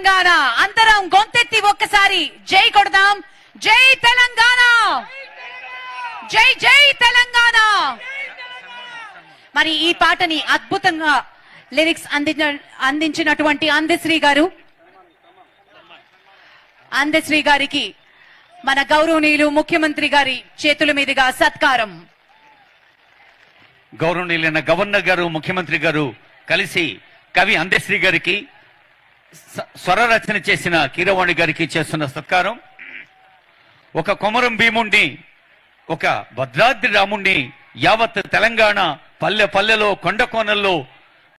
తెలంగాణ అందరం గొంతెత్తి ఒక్కసారి జై కొడదాం జై తెలంగాణ జై జై తెలంగాణ మరి ఈ పాటని అద్భుతంగా లిరిక్స్ అందించ అందించినటువంటి అందశ్రీ గారు అందశ్రీ గారికి మన గౌరవనీయులు ముఖ్యమంత్రి గారి చేతుల మీదుగా సత్కారం గౌరవనీయులైన గవర్నర్ గారు ముఖ్యమంత్రి గారు కలిసి కవి అందశ్రీ గారికి స- స్వర రచన చేసిన కీరవాణి గారికి చేస్తున్న సత్కారం ఒక కొమరం భీముణ్ణి ఒక భద్రాద్రి రాముణ్ణి యావత్ తెలంగాణ పల్లె పల్లెలో కొండ కోనల్లో